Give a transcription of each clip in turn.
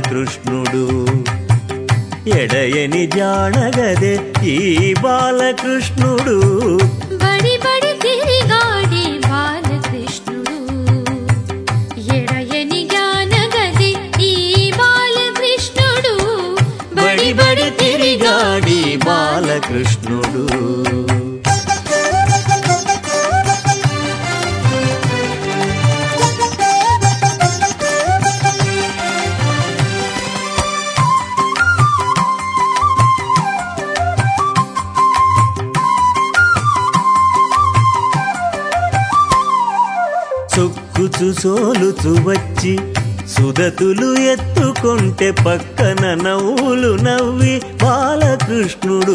బాలకృష్ణుడు ఎడయని జానగదే ఈ బాలకృష్ణుడు బడి బడి తిరిగాడే బాలకృష్ణుడు ఎడయని జ్ఞానగది ఈ బాలకృష్ణుడు బడి బడి తిరిగాడి బాలకృష్ణుడు సొక్కుచు సోలుచు వచ్చి సుదతులు ఎత్తుకుంటే పక్కన నవ్వులు నవ్వి బాలకృష్ణుడు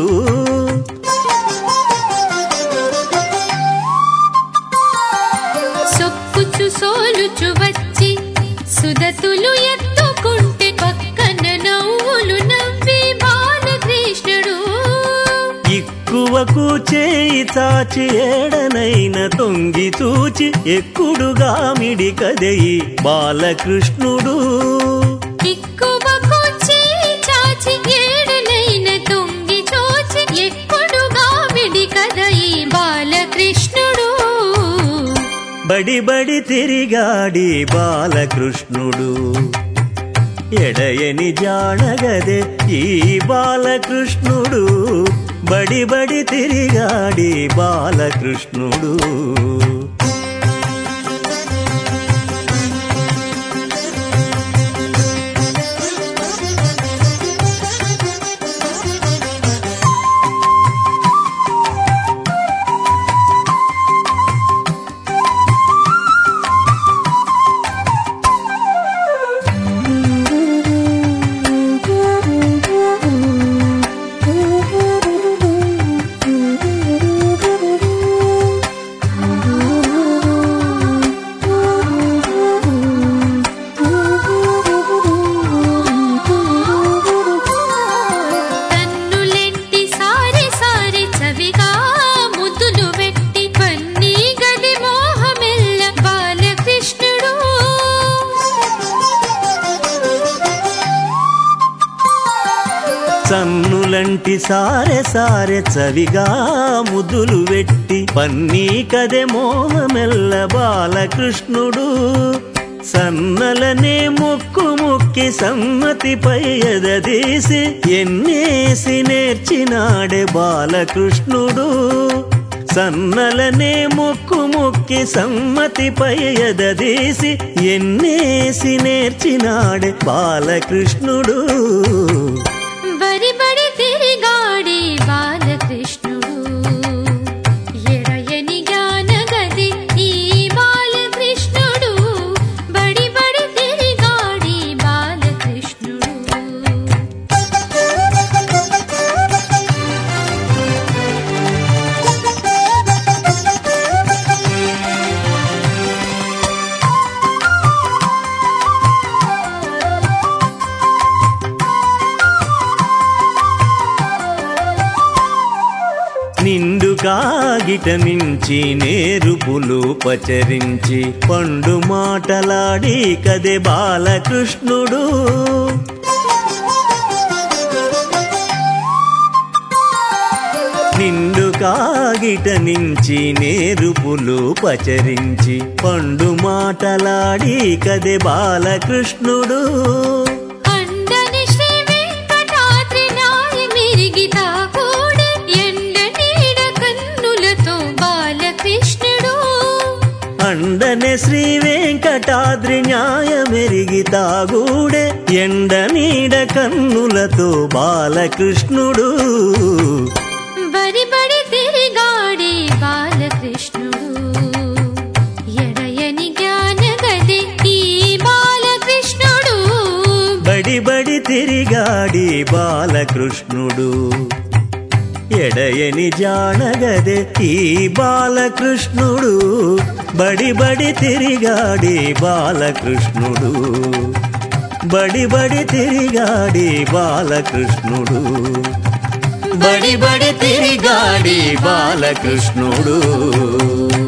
సొక్కుచు సోలుచు వచ్చి సుదతులు ఎత్తుకుంటే పక్కన నవ్వులు నవ్వి బాలకృష్ణుడు ఎక్కువకు చేయి చాచి ఏడనైన తొంగి చూచి ఎక్కుడుగా మిడి కదయి బాలకృష్ణుడు ఎక్కువకు చేయి చాచి ఏడనైన తొంగి చోచి ఎక్కుడుగా విడి కదా ఈ బాలకృష్ణుడు బడి బడి తిరిగాడి బాలకృష్ణుడు ఎడయని జానగదే ఈ బాలకృష్ణుడు బడి బడి తిరిగాడి బాలకృష్ణుడు తన్నులెట్టి సారి సారి చవిగా ముద్దులు వెట్టి పన్నీ గది మోహమెల్ల బాలకృష్ణుడు సన్నులంటి సారె సారె చవిగా ముదులు వెట్టి పన్నీ కదె మోహమెల్ల బాలకృష్ణుడు సన్నలనే మొక్కు మొక్కి సమ్మతిపై ఎదదీసి ఎన్నేసి నేర్చినాడే బాలకృష్ణుడు సన్నలనే మొక్కు మొక్కి సమ్మతిపై ఎదదీసి ఎన్నేసి నేర్చినాడే బాలకృష్ణుడు బరి బడి తిరిగాడే బాలకృష్ణుడు ఎడయని జ్ఞానగది ఈ బాలకృష్ణుడు బడి బడి తిరిగాడే బాలకృష్ణుడు నిండు కాగిట మించి నేరుపులు పచరించి పండు మాటలాడి కదే బాలకృష్ణుడు నిండు కాగిట నుంచి నేరుపులు పచరించి పండు మాటలాడి కదే బాలకృష్ణుడు అందని శ్రీ వెంకటాద్రి నాయ మిరిగితా కూడా ఎండ నీడ కన్నులతో బాలకృష్ణుడు అండనే శ్రీ వెంకటాద్రి న్యాయమెరిగి తాగూడే ఎండ నీడ కన్నులతో బాలకృష్ణుడు బరి బడి తిరిగాడే బాలకృష్ణుడు ఎడయని జ్ఞానగది ఈ బాలకృష్ణుడు బడి బడి తిరిగాడి బాలకృష్ణుడు ఎడయని జానగదే ఈ బాలకృష్ణుడు బడి బడి తిరిగాడి బాలకృష్ణుడు బడి బడి తిరిగాడి బాలకృష్ణుడు బడి బడి తిరిగాడి బాలకృష్ణుడు